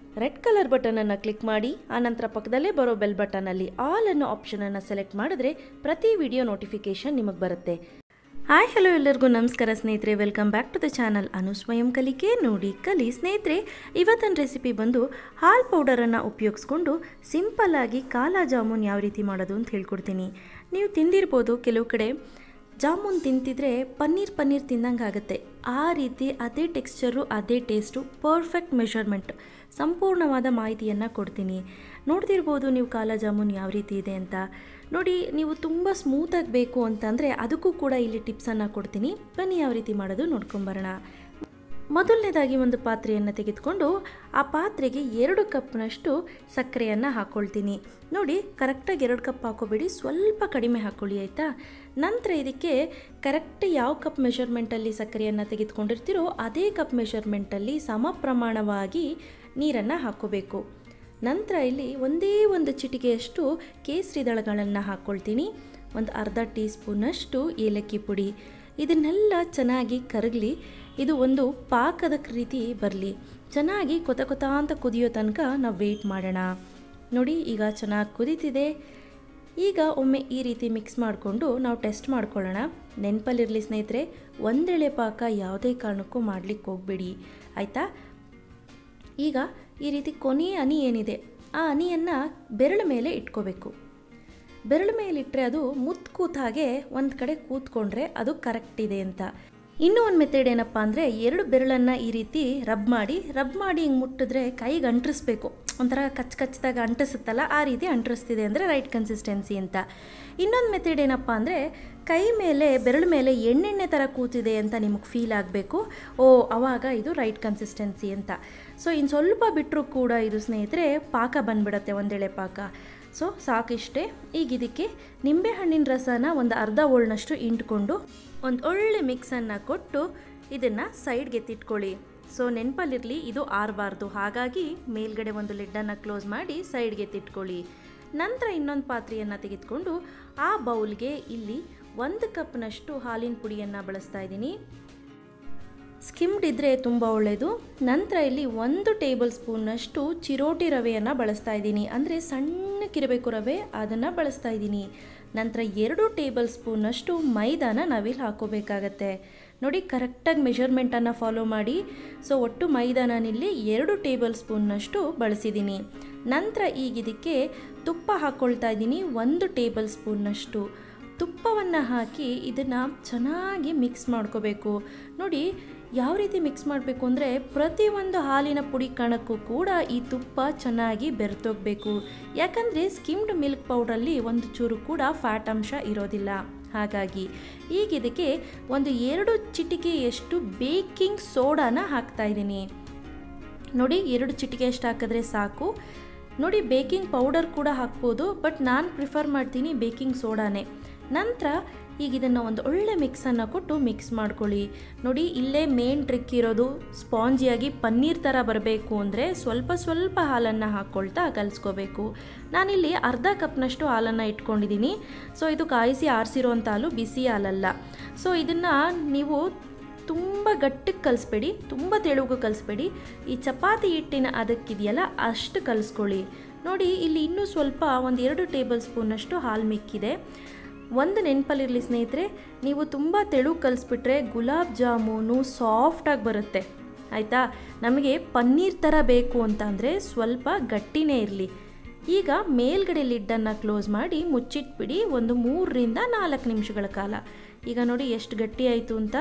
red colour ಬಟನನ್ನು click ಮಾಡಿ ಆನಂತರ ಪಕ್ಕದಲ್ಲೇ ಬರೋ ಬೆಲ್ ಬಟನಲ್ಲಿ ಆಲ್ ಅನ್ನೋ ಆಪ್ಷನನ್ನು ಸೆಲೆಕ್ಟ್ ಮಾಡಿದ್ರೆ ಪ್ರತಿ ವಿಡಿಯೋ ನೋಟಿಫಿಕೇಷನ್ ನಿಮಗೆ ಬರುತ್ತೆ ಹಾಯ್ ಹಲೋ ಎಲ್ಲರಿಗೂ ನಮಸ್ಕಾರ ಸ್ನೇಹಿತರೆ welcome back to the channel Anu ಸ್ವಯಂ ಕಲಿಕೆ ನೋಡಿ ಕಲಿ ಸ್ನೇಹಿತರೆ ಇವತ್ತಿನ ರೆಸಿಪಿ ಬಂದು ಹಾಲ್ ಪೌಡರನ್ನು ಉಪಯೋಗಿಸ್ಕೊಂಡು ಸಿಂಪಲ್ಲಾಗಿ ಕಾಲಾ ಜಾಮೂನ್ ಯಾವ ರೀತಿ ಮಾಡೋದು ಅಂತ ಹೇಳ್ಕೊಡ್ತೀನಿ ನೀವು ತಿಂದಿರ್ಬೋದು ಕೆಲವು ಕಡೆ ಜಾಮೂನ್ ತಿಂತಿದ್ರೆ ಪನ್ನೀರ್ ಪನ್ನೀರ್ ತಿಂದಂಗೆ ಆಗುತ್ತೆ ಆ ರೀತಿ ಅದೇ ಟೆಕ್ಸ್ಚರು ಅದೇ ಟೇಸ್ಟು ಪರ್ಫೆಕ್ಟ್ ಮೆಷರ್ಮೆಂಟ್ ಸಂಪೂರ್ಣವಾದ ಮಾಹಿತಿಯನ್ನು ಕೊಡ್ತೀನಿ ನೋಡ್ತಿರ್ಬೋದು ನೀವು ಕಾಲಾ ಜಾಮೂನ್ ಯಾವ ರೀತಿ ಇದೆ ಅಂತ ನೋಡಿ ನೀವು ತುಂಬ ಸ್ಮೂತಾಗಿ ಬೇಕು ಅಂತಂದರೆ ಅದಕ್ಕೂ ಕೂಡ ಇಲ್ಲಿ ಟಿಪ್ಸನ್ನು ಕೊಡ್ತೀನಿ ಬನ್ನಿ ಯಾವ ರೀತಿ ಮಾಡೋದು ನೋಡ್ಕೊಂಬರೋಣ ಮೊದಲನೇದಾಗಿ ಒಂದು ಪಾತ್ರೆಯನ್ನು ತೆಗೆದುಕೊಂಡು ಆ ಪಾತ್ರೆಗೆ ಎರಡು ಕಪ್ನಷ್ಟು ಸಕ್ಕರೆಯನ್ನು ಹಾಕ್ಕೊಳ್ತೀನಿ ನೋಡಿ ಕರೆಕ್ಟಾಗಿ ಎರಡು ಕಪ್ ಹಾಕೋಬೇಡಿ ಸ್ವಲ್ಪ ಕಡಿಮೆ ಹಾಕ್ಕೊಳ್ಳಿ ಆಯಿತಾ ನಂತರ ಇದಕ್ಕೆ ಕರೆಕ್ಟ್ ಯಾವ ಕಪ್ ಮೆಷರ್ಮೆಂಟಲ್ಲಿ ಸಕ್ಕರೆಯನ್ನು ತೆಗೆದುಕೊಂಡಿರ್ತೀರೋ ಅದೇ ಕಪ್ ಮೆಷರ್ಮೆಂಟಲ್ಲಿ ಸಮ ಪ್ರಮಾಣವಾಗಿ ನೀರನ್ನು ಹಾಕ್ಕೋಬೇಕು ನಂತರ ಇಲ್ಲಿ ಒಂದೇ ಒಂದು ಚಿಟಿಕೆಯಷ್ಟು ಕೇಸರಿ ದಳಗಳನ್ನು ಹಾಕ್ಕೊಳ್ತೀನಿ ಒಂದು ಅರ್ಧ ಟೀ ಸ್ಪೂನಷ್ಟು ಏಲಕ್ಕಿ ಪುಡಿ ಇದನ್ನೆಲ್ಲ ಚೆನ್ನಾಗಿ ಕರಗಲಿ ಇದು ಒಂದು ಪಾಕದ ರೀತಿ ಬರಲಿ ಚೆನ್ನಾಗಿ ಕೊತ ಕೊತ ಅಂತ ಕುದಿಯೋ ತನಕ ನಾವು ವೆಯ್ಟ್ ಮಾಡೋಣ ನೋಡಿ ಈಗ ಚೆನ್ನಾಗಿ ಕುದೀತಿದೆ ಈಗ ಒಮ್ಮೆ ಈ ರೀತಿ ಮಿಕ್ಸ್ ಮಾಡಿಕೊಂಡು ನಾವು ಟೆಸ್ಟ್ ಮಾಡ್ಕೊಳ್ಳೋಣ ನೆನಪಲ್ಲಿರಲಿ ಸ್ನೇಹಿತರೆ ಒಂದೆಳೆ ಪಾಕ ಯಾವುದೇ ಕಾರಣಕ್ಕೂ ಮಾಡಲಿಕ್ಕೆ ಹೋಗಬೇಡಿ ಆಯಿತಾ ಈಗ ಈ ರೀತಿ ಕೊನೆಯ ಹನಿ ಏನಿದೆ ಆ ಹನಿಯನ್ನು ಬೆರಳ ಮೇಲೆ ಇಟ್ಕೋಬೇಕು ಬೆರಳ ಮೇಲೆ ಇಟ್ಟರೆ ಅದು ಮುತ್ತು ಕೂತ ಹಾಗೆ ಒಂದು ಕಡೆ ಕೂತ್ಕೊಂಡ್ರೆ ಅದು ಕರೆಕ್ಟ್ ಇದೆ ಅಂತ ಇನ್ನೂ ಒಂದು ಮೆಥಡ್ ಏನಪ್ಪ ಅಂದರೆ ಎರಡು ಬೆರಳನ್ನು ಈ ರೀತಿ ರಬ್ ಮಾಡಿ ರಬ್ ಮಾಡಿ ಹಿಂಗೆ ಮುಟ್ಟಿದ್ರೆ ಕೈಗೆ ಅಂಟಿಸ್ಬೇಕು ಒಂಥರ ಕಚ್ ಕಚ್ಚಿದಾಗ ಅಂಟಿಸುತ್ತಲ್ಲ ಆ ರೀತಿ ಅಂಟಿಸ್ತಿದೆ ಅಂದರೆ ರೈಟ್ ಕನ್ಸಿಸ್ಟೆನ್ಸಿ ಅಂತ ಇನ್ನೊಂದು ಮೆಥಡ್ ಏನಪ್ಪ ಅಂದರೆ ಕೈ ಮೇಲೆ ಬೆರಳ ಮೇಲೆ ಎಣ್ಣೆಣ್ಣೆ ಥರ ಕೂತಿದೆ ಅಂತ ನಿಮಗೆ ಫೀಲ್ ಆಗಬೇಕು ಓ ಅವಾಗ ಇದು ರೈಟ್ ಕನ್ಸಿಸ್ಟೆನ್ಸಿ ಅಂತ ಸೊ ಇನ್ನು ಸ್ವಲ್ಪ ಬಿಟ್ಟರೂ ಕೂಡ ಇದು ಸ್ನೇಹಿತರೆ ಪಾಕ ಬಂದ್ಬಿಡತ್ತೆ ಒಂದೆಳೆ ಪಾಕ ಸೊ ಸಾಕಿಷ್ಟೇ ಈಗ ಇದಕ್ಕೆ ನಿಂಬೆಹಣ್ಣಿನ ರಸನ ಒಂದು ಅರ್ಧ ಓಳ್ನಷ್ಟು ಇಂಟ್ಕೊಂಡು ಒಂದು ಒಳ್ಳೆ ಮಿಕ್ಸನ್ನು ಕೊಟ್ಟು ಇದನ್ನು ಸೈಡ್ಗೆ ಎತ್ತಿಟ್ಕೊಳ್ಳಿ ಸೊ ನೆನಪಲ್ಲಿರಲಿ ಇದು ಆರಬಾರ್ದು ಹಾಗಾಗಿ ಮೇಲ್ಗಡೆ ಒಂದು ಲಿಡ್ಡನ್ನು ಕ್ಲೋಸ್ ಮಾಡಿ ಸೈಡ್ಗೆ ಎತ್ತಿಟ್ಕೊಳ್ಳಿ ನಂತರ ಇನ್ನೊಂದು ಪಾತ್ರೆಯನ್ನು ತೆಗೆದುಕೊಂಡು ಆ ಬೌಲ್ಗೆ ಇಲ್ಲಿ ಒಂದು ಕಪ್ನಷ್ಟು ಹಾಲಿನ ಪುಡಿಯನ್ನು ಬಳಸ್ತಾ ಇದ್ದೀನಿ ಸ್ಕಿಮ್ಡ್ ಇದ್ದರೆ ತುಂಬ ಒಳ್ಳೆಯದು ನಂತರ ಇಲ್ಲಿ ಒಂದು ಟೇಬಲ್ ಸ್ಪೂನ್ನಷ್ಟು ಚಿರೋಟಿ ರವೆಯನ್ನು ಬಳಸ್ತಾ ಇದ್ದೀನಿ ಅಂದರೆ ಸಣ್ಣಕ್ಕಿರಬೇಕು ರವೆ ಅದನ್ನು ಬಳಸ್ತಾ ಇದ್ದೀನಿ ನಂತರ ಎರಡು ಟೇಬಲ್ ಸ್ಪೂನ್ನಷ್ಟು ಮೈದಾನ ನಾವಿಲ್ಲಿ ಹಾಕೋಬೇಕಾಗತ್ತೆ ನೋಡಿ ಕರೆಕ್ಟಾಗಿ ಮೆಷರ್ಮೆಂಟನ್ನು ಫಾಲೋ ಮಾಡಿ ಸೊ ಒಟ್ಟು ಮೈದಾನನಿಲ್ಲಿ ಎರಡು ಟೇಬಲ್ ಸ್ಪೂನ್ನಷ್ಟು ಬಳಸಿದ್ದೀನಿ ನಂತರ ಈಗ ಇದಕ್ಕೆ ತುಪ್ಪ ಹಾಕ್ಕೊಳ್ತಾ ಇದ್ದೀನಿ ಒಂದು ಟೇಬಲ್ ಸ್ಪೂನ್ನಷ್ಟು ತುಪ್ಪವನ್ನು ಹಾಕಿ ಇದನ್ನು ಚೆನ್ನಾಗಿ ಮಿಕ್ಸ್ ಮಾಡ್ಕೋಬೇಕು ನೋಡಿ ಯಾವ ರೀತಿ ಮಿಕ್ಸ್ ಮಾಡಬೇಕು ಅಂದರೆ ಪ್ರತಿಯೊಂದು ಹಾಲಿನ ಪುಡಿ ಕಣಕ್ಕೂ ಕೂಡ ಈ ತುಪ್ಪ ಚೆನ್ನಾಗಿ ಬೆರೆತೋಗಬೇಕು ಯಾಕಂದರೆ ಸ್ಕಿಮ್ಡ್ ಮಿಲ್ಕ್ ಪೌಡ್ರಲ್ಲಿ ಒಂದು ಚೂರು ಕೂಡ ಫ್ಯಾಟ್ ಅಂಶ ಇರೋದಿಲ್ಲ ಹಾಗಾಗಿ ಈಗ ಇದಕ್ಕೆ ಒಂದು ಎರಡು ಚಿಟಿಕೆಯಷ್ಟು ಬೇಕಿಂಗ್ ಸೋಡಾನ ಹಾಕ್ತಾ ಇದ್ದೀನಿ ನೋಡಿ ಎರಡು ಚಿಟಿಕೆ ಅಷ್ಟು ಹಾಕಿದ್ರೆ ಸಾಕು ನೋಡಿ ಬೇಕಿಂಗ್ ಪೌಡರ್ ಕೂಡ ಹಾಕ್ಬೋದು ಬಟ್ ನಾನು ಪ್ರಿಫರ್ ಮಾಡ್ತೀನಿ ಬೇಕಿಂಗ್ ಸೋಡಾನೇ ನಂತರ ಈಗ ಇದನ್ನು ಒಂದು ಒಳ್ಳೆ ಮಿಕ್ಸನ್ನು ಕೊಟ್ಟು ಮಿಕ್ಸ್ ಮಾಡ್ಕೊಳ್ಳಿ ನೋಡಿ ಇಲ್ಲೇ ಮೇನ್ ಟ್ರಿಕ್ ಇರೋದು ಸ್ಪಾಂಜಿಯಾಗಿ ಪನ್ನೀರ್ ಥರ ಬರಬೇಕು ಅಂದರೆ ಸ್ವಲ್ಪ ಸ್ವಲ್ಪ ಹಾಲನ್ನು ಹಾಕ್ಕೊಳ್ತಾ ಕಲಿಸ್ಕೋಬೇಕು ನಾನಿಲ್ಲಿ ಅರ್ಧ ಕಪ್ನಷ್ಟು ಹಾಲನ್ನು ಇಟ್ಕೊಂಡಿದ್ದೀನಿ ಸೊ ಇದು ಕಾಯಿಸಿ ಆರಿಸಿರೋಂಥ ಹಾಲು ಬಿಸಿ ಹಾಲಲ್ಲ ಸೊ ಇದನ್ನು ನೀವು ತುಂಬ ಗಟ್ಟಿಗೆ ಕಲಿಸ್ಬೇಡಿ ತುಂಬ ತೆಳುಗು ಕಲಿಸ್ಬೇಡಿ ಈ ಚಪಾತಿ ಹಿಟ್ಟಿನ ಅದಕ್ಕಿದೆಯಲ್ಲ ಅಷ್ಟು ಕಲಿಸ್ಕೊಳ್ಳಿ ನೋಡಿ ಇಲ್ಲಿ ಇನ್ನೂ ಸ್ವಲ್ಪ ಒಂದು ಎರಡು ಟೇಬಲ್ ಸ್ಪೂನಷ್ಟು ಹಾಲು ಮಿಕ್ಕಿದೆ ಒಂದು ನೆನಪಲ್ಲಿರಲಿ ಸ್ನೇಹಿತರೆ ನೀವು ತುಂಬ ತೆಳು ಕಲಿಸ್ಬಿಟ್ರೆ ಗುಲಾಬ್ ಜಾಮೂನು ಸಾಫ್ಟಾಗಿ ಬರುತ್ತೆ ಆಯಿತಾ ನಮಗೆ ಪನ್ನೀರ್ ಥರ ಬೇಕು ಅಂತ ಅಂದರೆ ಸ್ವಲ್ಪ ಗಟ್ಟಿನೇ ಇರಲಿ ಈಗ ಮೇಲ್ಗಡೆ ಲಿಡ್ಡನ್ನು ಕ್ಲೋಸ್ ಮಾಡಿ ಮುಚ್ಚಿಟ್ಬಿಡಿ ಒಂದು ಮೂರರಿಂದ ನಾಲ್ಕು ನಿಮಿಷಗಳ ಕಾಲ ಈಗ ನೋಡಿ ಎಷ್ಟು ಗಟ್ಟಿ ಆಯಿತು ಅಂತ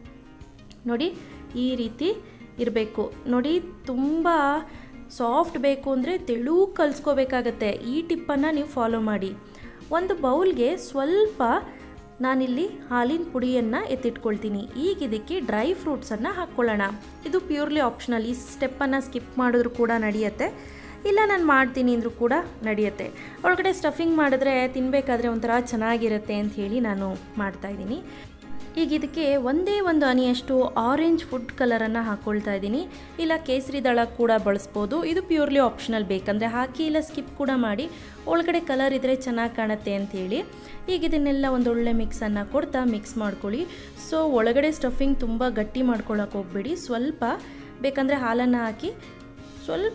ನೋಡಿ ಈ ರೀತಿ ಇರಬೇಕು ನೋಡಿ ತುಂಬ ಸಾಫ್ಟ್ ಬೇಕು ಅಂದರೆ ತೆಳು ಕಲಿಸ್ಕೋಬೇಕಾಗತ್ತೆ ಈ ಟಿಪ್ಪನ್ನು ನೀವು ಫಾಲೋ ಮಾಡಿ ಒಂದು ಬೌಲ್ಗೆ ಸ್ವಲ್ಪ ನಾನಿಲ್ಲಿ ಹಾಲಿನ ಪುಡಿಯನ್ನು ಎತ್ತಿಟ್ಕೊಳ್ತೀನಿ ಈಗ ಇದಕ್ಕೆ ಡ್ರೈ ಫ್ರೂಟ್ಸನ್ನು ಹಾಕ್ಕೊಳ್ಳೋಣ ಇದು ಪ್ಯೂರ್ಲಿ ಆಪ್ಷನಲ್ ಈ ಸ್ಟೆಪ್ಪನ್ನು ಸ್ಕಿಪ್ ಮಾಡಿದ್ರು ಕೂಡ ನಡೆಯುತ್ತೆ ಇಲ್ಲ ನಾನು ಮಾಡ್ತೀನಿ ಅಂದರೂ ಕೂಡ ನಡೆಯುತ್ತೆ ಒಳಗಡೆ ಸ್ಟಫಿಂಗ್ ಮಾಡಿದ್ರೆ ತಿನ್ನಬೇಕಾದ್ರೆ ಒಂಥರ ಚೆನ್ನಾಗಿರುತ್ತೆ ಅಂತ ಹೇಳಿ ನಾನು ಮಾಡ್ತಾಯಿದ್ದೀನಿ ಈಗ ಇದಕ್ಕೆ ಒಂದೇ ಒಂದು ಹನಿಯಷ್ಟು ಆರೆಂಜ್ ಫುಡ್ ಕಲರನ್ನು ಹಾಕ್ಕೊಳ್ತಾ ಇದ್ದೀನಿ ಇಲ್ಲ ಕೇಸರಿ ದಳ ಕೂಡ ಬಳಸ್ಬೋದು ಇದು ಪ್ಯೂರ್ಲಿ ಆಪ್ಷನಲ್ ಬೇಕಂದರೆ ಹಾಕಿ ಇಲ್ಲ ಸ್ಕಿಪ್ ಕೂಡ ಮಾಡಿ ಒಳಗಡೆ ಕಲರ್ ಇದ್ದರೆ ಚೆನ್ನಾಗಿ ಕಾಣುತ್ತೆ ಅಂಥೇಳಿ ಈಗ ಇದನ್ನೆಲ್ಲ ಒಂದು ಒಳ್ಳೆ ಮಿಕ್ಸನ್ನು ಕೊಡ್ತಾ ಮಿಕ್ಸ್ ಮಾಡ್ಕೊಳ್ಳಿ ಸೊ ಒಳಗಡೆ ಸ್ಟಫಿಂಗ್ ತುಂಬ ಗಟ್ಟಿ ಮಾಡ್ಕೊಳ್ಳೋಕೆ ಹೋಗಬೇಡಿ ಸ್ವಲ್ಪ ಬೇಕಂದರೆ ಹಾಲನ್ನು ಹಾಕಿ ಸ್ವಲ್ಪ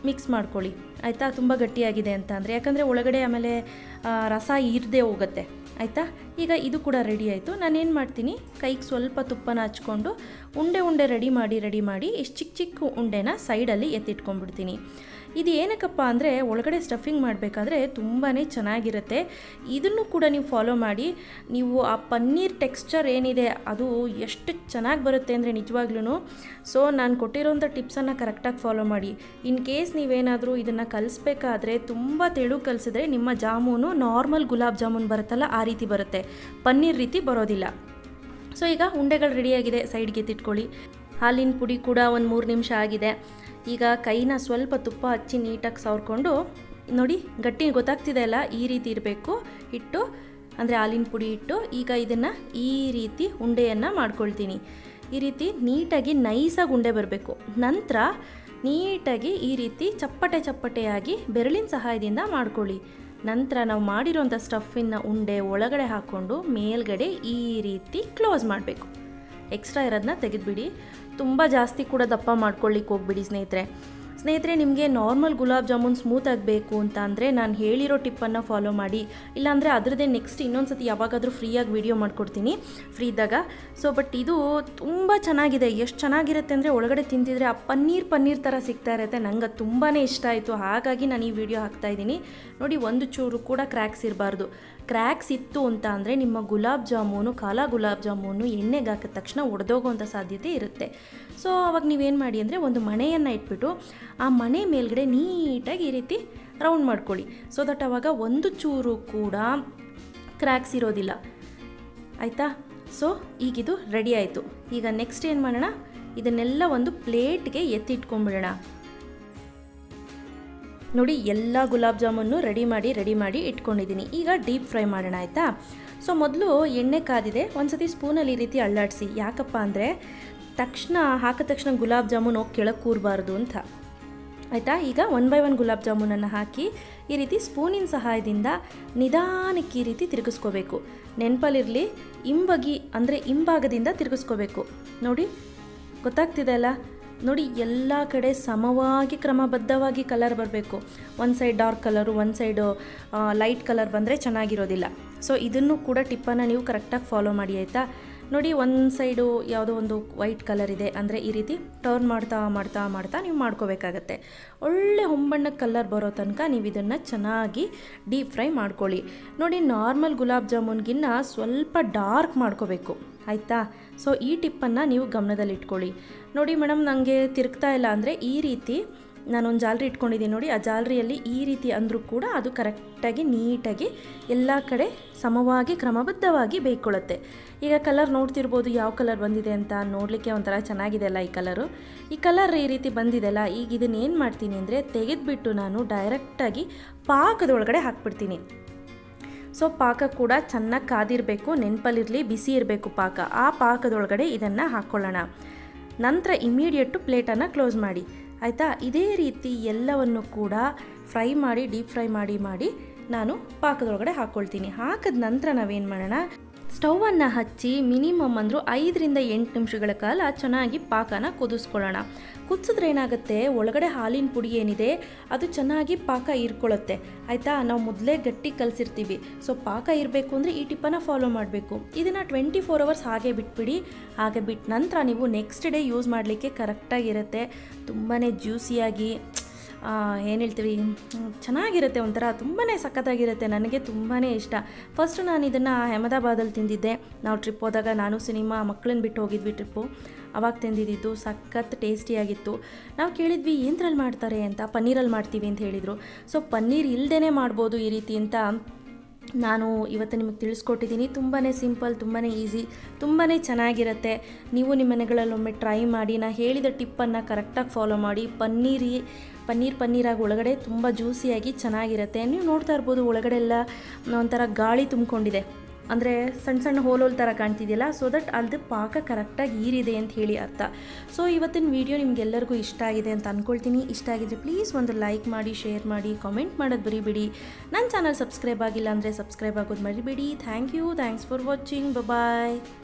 ಮಿಕ್ಸ್ ಮಾಡ್ಕೊಳ್ಳಿ ಆಯಿತಾ ತುಂಬ ಗಟ್ಟಿಯಾಗಿದೆ ಅಂತ ಅಂದರೆ ಯಾಕಂದರೆ ಒಳಗಡೆ ಆಮೇಲೆ ಆ, ರಸ ಇರದೇ ಹೋಗುತ್ತೆ ಆಯಿತಾ ಈಗ ಇದು ಕೂಡ ರೆಡಿ ಆಯಿತು ನಾನೇನು ಮಾಡ್ತೀನಿ ಕೈಗೆ ಸ್ವಲ್ಪ ತುಪ್ಪನ ಹಚ್ಕೊಂಡು ಉಂಡೆ ಉಂಡೆ ರೆಡಿ ಮಾಡಿ ರೆಡಿ ಮಾಡಿ ಇಷ್ಟು ಚಿಕ್ಕ ಚಿಕ್ಕ ಉಂಡೆನ ಸೈಡಲ್ಲಿ ಎತ್ತಿಟ್ಕೊಂಡ್ಬಿಡ್ತೀನಿ ಇದು ಏನಕ್ಕಪ್ಪ ಅಂದರೆ ಒಳಗಡೆ ಸ್ಟಫಿಂಗ್ ಮಾಡಬೇಕಾದ್ರೆ ತುಂಬಾ ಚೆನ್ನಾಗಿರುತ್ತೆ ಇದನ್ನು ಕೂಡ ನೀವು ಫಾಲೋ ಮಾಡಿ ನೀವು ಆ ಪನ್ನೀರ್ ಟೆಕ್ಸ್ಚರ್ ಏನಿದೆ ಅದು ಎಷ್ಟು ಚೆನ್ನಾಗಿ ಬರುತ್ತೆ ಅಂದರೆ ನಿಜವಾಗ್ಲೂ ಸೊ ನಾನು ಕೊಟ್ಟಿರೋಂಥ ಟಿಪ್ಸನ್ನು ಕರೆಕ್ಟಾಗಿ ಫಾಲೋ ಮಾಡಿ ಇನ್ ಕೇಸ್ ನೀವೇನಾದರೂ ಇದನ್ನು ಕಲಿಸ್ಬೇಕಾದ್ರೆ ತುಂಬ ತೆಳು ಕಲಿಸಿದ್ರೆ ನಿಮ್ಮ ಜಾಮೂನು ನಾರ್ಮಲ್ ಗುಲಾಬ್ ಜಾಮೂನ್ ಬರುತ್ತಲ್ಲ ಆ ರೀತಿ ಬರುತ್ತೆ ಪನ್ನೀರ್ ರೀತಿ ಬರೋದಿಲ್ಲ ಸೊ ಈಗ ಉಂಡೆಗಳು ರೆಡಿಯಾಗಿದೆ ಸೈಡ್ಗೆ ಎತ್ತಿಟ್ಕೊಳ್ಳಿ ಹಾಲಿನ ಪುಡಿ ಕೂಡ ಒಂದು ಮೂರು ನಿಮಿಷ ಆಗಿದೆ ಈಗ ಕೈನ ಸ್ವಲ್ಪ ತುಪ್ಪ ಹಚ್ಚಿ ನೀಟಾಗಿ ಸವರ್ಕೊಂಡು ನೋಡಿ ಗಟ್ಟಿ ಗೊತ್ತಾಗ್ತಿದೆ ಅಲ್ಲ ಈ ರೀತಿ ಇರಬೇಕು ಹಿಟ್ಟು ಅಂದರೆ ಹಾಲಿನ ಪುಡಿ ಇಟ್ಟು ಈಗ ಇದನ್ನು ಈ ರೀತಿ ಉಂಡೆಯನ್ನು ಮಾಡ್ಕೊಳ್ತೀನಿ ಈ ರೀತಿ ನೀಟಾಗಿ ನೈಸಾಗಿ ಉಂಡೆ ಬರಬೇಕು ನಂತರ ನೀಟಾಗಿ ಈ ರೀತಿ ಚಪ್ಪಟೆ ಚಪ್ಪಟೆಯಾಗಿ ಬೆರಳಿನ ಸಹಾಯದಿಂದ ಮಾಡ್ಕೊಳ್ಳಿ ನಂತರ ನಾವು ಮಾಡಿರೋಂಥ ಸ್ಟಫಿನ ಉಂಡೆ ಒಳಗಡೆ ಹಾಕ್ಕೊಂಡು ಮೇಲ್ಗಡೆ ಈ ರೀತಿ ಕ್ಲೋಸ್ ಮಾಡಬೇಕು ಎಕ್ಸ್ಟ್ರಾ ಇರೋದನ್ನ ತೆಗೆದುಬಿಡಿ ತುಂಬ ಜಾಸ್ತಿ ಕೂಡ ದಪ್ಪ ಮಾಡ್ಕೊಳ್ಳಿಕ್ಕೆ ಹೋಗ್ಬಿಡಿ ಸ್ನೇಹಿತರೆ ಸ್ನೇಹಿತರೆ ನಿಮಗೆ ನಾರ್ಮಲ್ ಗುಲಾಬ್ ಜಾಮೂನ್ ಸ್ಮೂತ್ ಆಗಬೇಕು ಅಂತ ಅಂದರೆ ನಾನು ಹೇಳಿರೋ ಟಿಪ್ಪನ್ನು ಫಾಲೋ ಮಾಡಿ ಇಲ್ಲಾಂದರೆ ಅದರದ್ದೇ ನೆಕ್ಸ್ಟ್ ಇನ್ನೊಂದು ಸತಿ ಯಾವಾಗಾದರೂ ಫ್ರೀಯಾಗಿ ವಿಡಿಯೋ ಮಾಡಿಕೊಡ್ತೀನಿ ಫ್ರೀ ಇದ್ದಾಗ ಸೊ ಬಟ್ ಇದು ತುಂಬ ಚೆನ್ನಾಗಿದೆ ಎಷ್ಟು ಚೆನ್ನಾಗಿರುತ್ತೆ ಅಂದರೆ ಒಳಗಡೆ ತಿಂತಿದ್ರೆ ಆ ಪನ್ನೀರ್ ಪನ್ನೀರ್ ಥರ ಸಿಗ್ತಾ ಇರುತ್ತೆ ನಂಗೆ ಅದು ತುಂಬಾ ಇಷ್ಟ ಆಯಿತು ಹಾಗಾಗಿ ನಾನು ಈ ವಿಡಿಯೋ ಹಾಕ್ತಾಯಿದ್ದೀನಿ ನೋಡಿ ಒಂದು ಚೂರು ಕೂಡ ಕ್ರ್ಯಾಕ್ಸ್ ಇರಬಾರ್ದು ಕ್ರ್ಯಾಕ್ಸ್ ಇತ್ತು ಅಂತ ಅಂದರೆ ನಿಮ್ಮ ಗುಲಾಬ್ ಜಾಮೂನು ಕಾಲಾ ಗುಲಾಬ್ ಜಾಮೂನು ಎಣ್ಣೆಗೆ ಹಾಕಿದ ತಕ್ಷಣ ಒಡೆದೋಗೋಂಥ ಸಾಧ್ಯತೆ ಇರುತ್ತೆ ಸೊ ಅವಾಗ ನೀವೇನು ಮಾಡಿ ಅಂದರೆ ಒಂದು ಮಣೆಯನ್ನು ಇಟ್ಬಿಟ್ಟು ಆ ಮಣೆ ಮೇಲ್ಗಡೆ ನೀಟಾಗಿ ಈ ರೀತಿ ರೌಂಡ್ ಮಾಡ್ಕೊಳ್ಳಿ ಸೊ ದಟ್ ಅವಾಗ ಒಂದು ಚೂರು ಕೂಡ ಕ್ರ್ಯಾಕ್ಸ್ ಇರೋದಿಲ್ಲ ಆಯಿತಾ ಸೊ ಈಗಿದು ರೆಡಿ ಆಯಿತು ಈಗ ನೆಕ್ಸ್ಟ್ ಏನು ಮಾಡೋಣ ಇದನ್ನೆಲ್ಲ ಒಂದು ಪ್ಲೇಟ್ಗೆ ಎತ್ತಿಟ್ಕೊಂಡ್ಬಿಡೋಣ ನೋಡಿ ಎಲ್ಲ ಗುಲಾಬ್ ಜಾಮೂನು ರೆಡಿ ಮಾಡಿ ರೆಡಿ ಮಾಡಿ ಇಟ್ಕೊಂಡಿದ್ದೀನಿ ಈಗ ಡೀಪ್ ಫ್ರೈ ಮಾಡೋಣ ಆಯಿತಾ ಸೊ ಮೊದಲು ಎಣ್ಣೆ ಕಾದಿದೆ ಒಂದ್ಸತಿ ಸ್ಪೂನಲ್ಲಿ ಈ ರೀತಿ ಅಳ್ಳಾಡಿಸಿ ಯಾಕಪ್ಪ ಅಂದರೆ ತಕ್ಷಣ ಹಾಕಿದ ತಕ್ಷಣ ಗುಲಾಬ್ ಜಾಮೂನ್ ಹೋಗಿ ಕೆಳಗೆ ಕೂರಬಾರ್ದು ಅಂತ ಆಯಿತಾ ಈಗ ಒನ್ ಬೈ ಒನ್ ಗುಲಾಬ್ ಜಾಮೂನನ್ನು ಹಾಕಿ ಈ ರೀತಿ ಸ್ಪೂನಿನ ಸಹಾಯದಿಂದ ನಿಧಾನಕ್ಕೆ ಈ ರೀತಿ ತಿರುಗಿಸ್ಕೋಬೇಕು ನೆನಪಲ್ಲಿರಲಿ ಇಂಬಗಿ ಅಂದರೆ ಇಂಭಾಗದಿಂದ ತಿರುಗಿಸ್ಕೋಬೇಕು ನೋಡಿ ಗೊತ್ತಾಗ್ತಿದೆ ಅಲ್ಲ ನೋಡಿ ಎಲ್ಲ ಕಡೆ ಸಮವಾಗಿ ಕ್ರಮಬದ್ಧವಾಗಿ ಕಲರ್ ಬರಬೇಕು ಒಂದು ಸೈಡ್ ಡಾರ್ಕ್ ಕಲರು ಒಂದು ಸೈಡು ಲೈಟ್ ಕಲರ್ ಬಂದರೆ ಚೆನ್ನಾಗಿರೋದಿಲ್ಲ ಸೊ ಇದನ್ನು ಕೂಡ ಟಿಪ್ಪನ್ನು ನೀವು ಕರೆಕ್ಟಾಗಿ ಫಾಲೋ ಮಾಡಿ ಆಯಿತಾ ನೋಡಿ ಒಂದು ಸೈಡು ಯಾವುದೋ ಒಂದು ವೈಟ್ ಕಲರ್ ಇದೆ ಅಂದರೆ ಈ ರೀತಿ ಟರ್ನ್ ಮಾಡ್ತಾ ಮಾಡ್ತಾ ಮಾಡ್ತಾ ನೀವು ಮಾಡ್ಕೋಬೇಕಾಗತ್ತೆ ಒಳ್ಳೆ ಹೊಂಬಣ್ಣಕ್ಕೆ ಕಲರ್ ಬರೋ ತನಕ ನೀವು ಇದನ್ನು ಚೆನ್ನಾಗಿ ಡೀಪ್ ಫ್ರೈ ಮಾಡ್ಕೊಳ್ಳಿ ನೋಡಿ ನಾರ್ಮಲ್ ಗುಲಾಬ್ ಜಾಮೂನ್ಗಿನ್ನ ಸ್ವಲ್ಪ ಡಾರ್ಕ್ ಮಾಡ್ಕೋಬೇಕು ಆಯಿತಾ ಸೊ ಈ ಟಿಪ್ಪನ್ನು ನೀವು ಗಮನದಲ್ಲಿಟ್ಕೊಳ್ಳಿ ನೋಡಿ ಮೇಡಮ್ ನನಗೆ ತಿರುಗ್ತಾ ಇಲ್ಲ ಅಂದರೆ ಈ ರೀತಿ ನಾನೊಂದು ಜಾಲರಿ ಇಟ್ಕೊಂಡಿದ್ದೀನಿ ನೋಡಿ ಆ ಜಾಲರಿಯಲ್ಲಿ ಈ ರೀತಿ ಅಂದರೂ ಕೂಡ ಅದು ಕರೆಕ್ಟಾಗಿ ನೀಟಾಗಿ ಎಲ್ಲ ಕಡೆ ಸಮವಾಗಿ ಕ್ರಮಬದ್ಧವಾಗಿ ಬೇಯ್ಕೊಳ್ಳುತ್ತೆ ಈಗ ಕಲರ್ ನೋಡ್ತಿರ್ಬೋದು ಯಾವ ಕಲರ್ ಬಂದಿದೆ ಅಂತ ನೋಡಲಿಕ್ಕೆ ಒಂಥರ ಚೆನ್ನಾಗಿದೆ ಅಲ್ಲ ಈ ಕಲರು ಈ ಕಲರ್ ಈ ರೀತಿ ಬಂದಿದೆಲ್ಲ ಈಗ ಇದನ್ನ ಏನು ಮಾಡ್ತೀನಿ ಅಂದರೆ ತೆಗೆದುಬಿಟ್ಟು ನಾನು ಡೈರೆಕ್ಟಾಗಿ ಪಾಕದೊಳಗಡೆ ಹಾಕ್ಬಿಡ್ತೀನಿ ಸೊ ಪಾಕ ಕೂಡ ಚೆನ್ನಾಗಿ ಕಾದಿರಬೇಕು ನೆನಪಲ್ಲಿರಲಿ ಬಿಸಿ ಇರಬೇಕು ಪಾಕ ಆ ಪಾಕದೊಳಗಡೆ ಇದನ್ನು ಹಾಕ್ಕೊಳ್ಳೋಣ ನಂತರ ಇಮಿಡಿಯೇಟು ಪ್ಲೇಟನ್ನು ಕ್ಲೋಸ್ ಮಾಡಿ ಆಯಿತಾ ಇದೇ ರೀತಿ ಎಲ್ಲವನ್ನು ಕೂಡ ಫ್ರೈ ಮಾಡಿ ಡೀಪ್ ಫ್ರೈ ಮಾಡಿ ಮಾಡಿ ನಾನು ಪಾಕದೊಳಗಡೆ ಹಾಕ್ಕೊಳ್ತೀನಿ ಹಾಕಿದ ನಂತರ ನಾವೇನು ಮಾಡೋಣ ಸ್ಟವನ್ನು ಹಚ್ಚಿ ಮಿನಿಮಮ್ ಅಂದರೂ ಐದರಿಂದ ಎಂಟು ನಿಮಿಷಗಳ ಕಾಲ ಚೆನ್ನಾಗಿ ಪಾಕನ ಕುದಿಸ್ಕೊಳ್ಳೋಣ ಕುದಿಸಿದ್ರೆ ಏನಾಗುತ್ತೆ ಒಳಗಡೆ ಹಾಲಿನ ಪುಡಿ ಏನಿದೆ ಅದು ಚೆನ್ನಾಗಿ ಪಾಕ ಇರ್ಕೊಳ್ಳುತ್ತೆ ಆಯಿತಾ ನಾವು ಮೊದಲೇ ಗಟ್ಟಿ ಕಲಸಿರ್ತೀವಿ ಸೊ ಪಾಕ ಇರಬೇಕು ಅಂದರೆ ಈ ಟಿಪ್ಪನ್ನು ಫಾಲೋ ಮಾಡಬೇಕು ಇದನ್ನು ಟ್ವೆಂಟಿ ಫೋರ್ ಅವರ್ಸ್ ಹಾಗೆ ಬಿಟ್ಬಿಡಿ ಹಾಗೆ ಬಿಟ್ಟ ನಂತರ ನೀವು ನೆಕ್ಸ್ಟ್ ಡೇ ಯೂಸ್ ಮಾಡಲಿಕ್ಕೆ ಕರೆಕ್ಟಾಗಿರುತ್ತೆ ತುಂಬಾ ಜ್ಯೂಸಿಯಾಗಿ ಏನು ಹೇಳ್ತೀವಿ ಚೆನ್ನಾಗಿರುತ್ತೆ ಒಂಥರ ತುಂಬಾ ಸಖತ್ತಾಗಿರುತ್ತೆ ನನಗೆ ತುಂಬಾ ಇಷ್ಟ ಫಸ್ಟು ನಾನು ಇದನ್ನು ಅಹಮದಾಬಾದಲ್ಲಿ ತಿಂದಿದ್ದೆ ನಾವು ಟ್ರಿಪ್ ಹೋದಾಗ ನಾನು ಸಿನಿಮಾ ಮಕ್ಕಳನ್ನ ಬಿಟ್ಟು ಹೋಗಿದ್ವಿ ಟ್ರಿಪ್ಪು ಅವಾಗ ತಿಂದಿದ್ದು ಸಖತ್ ಟೇಸ್ಟಿಯಾಗಿತ್ತು ನಾವು ಕೇಳಿದ್ವಿ ಏನರಲ್ಲಿ ಮಾಡ್ತಾರೆ ಅಂತ ಪನ್ನೀರಲ್ಲಿ ಮಾಡ್ತೀವಿ ಅಂತ ಹೇಳಿದರು ಸೊ ಪನ್ನೀರ್ ಇಲ್ಲದೇ ಮಾಡ್ಬೋದು ಈ ರೀತಿ ಅಂತ ನಾನು ಇವತ್ತು ನಿಮಗೆ ತಿಳಿಸ್ಕೊಟ್ಟಿದ್ದೀನಿ ತುಂಬಾ ಸಿಂಪಲ್ ತುಂಬಾ ಈಸಿ ತುಂಬಾ ಚೆನ್ನಾಗಿರುತ್ತೆ ನೀವು ನಿಮ್ಮ ಮನೆಗಳಲ್ಲೊಮ್ಮೆ ಟ್ರೈ ಮಾಡಿ ನಾನು ಹೇಳಿದ ಟಿಪ್ಪನ್ನು ಕರೆಕ್ಟಾಗಿ ಫಾಲೋ ಮಾಡಿ ಪನ್ನೀರಿ ಪನ್ನೀರ್ ಪನ್ನೀರಾಗಿ ಒಳಗಡೆ ತುಂಬ ಜ್ಯೂಸಿಯಾಗಿ ಚೆನ್ನಾಗಿರುತ್ತೆ ನೀವು ನೋಡ್ತಾ ಇರ್ಬೋದು ಒಳಗಡೆ ಎಲ್ಲ ಒಂಥರ ಗಾಳಿ ತುಂಬಿಕೊಂಡಿದೆ ಅಂದರೆ ಸಣ್ಣ ಸಣ್ಣ ಹೋಲೋಲ್ ಥರ ಕಾಣ್ತಿದೆಯಲ್ಲ ಸೊ ದಟ್ ಅದು ಪಾಕ ಕರೆಕ್ಟಾಗಿ ಈರಿದೆ ಅಂತ ಹೇಳಿ ಅರ್ಥ ಸೊ ಇವತ್ತಿನ ವಿಡಿಯೋ ನಿಮಗೆಲ್ಲರಿಗೂ ಇಷ್ಟ ಆಗಿದೆ ಅಂತ ಅಂದ್ಕೊಳ್ತೀನಿ ಇಷ್ಟ ಆಗಿದ್ರೆ ಪ್ಲೀಸ್ ಒಂದು ಲೈಕ್ ಮಾಡಿ ಶೇರ್ ಮಾಡಿ ಕಾಮೆಂಟ್ ಮಾಡೋದು ಬರಿಬೇಡಿ ನನ್ನ ಚಾನಲ್ ಸಬ್ಸ್ಕ್ರೈಬ್ ಆಗಿಲ್ಲ ಅಂದರೆ ಸಬ್ಸ್ಕ್ರೈಬ್ ಆಗೋದು ಮರಿಬೇಡಿ thank you thanks for watching bye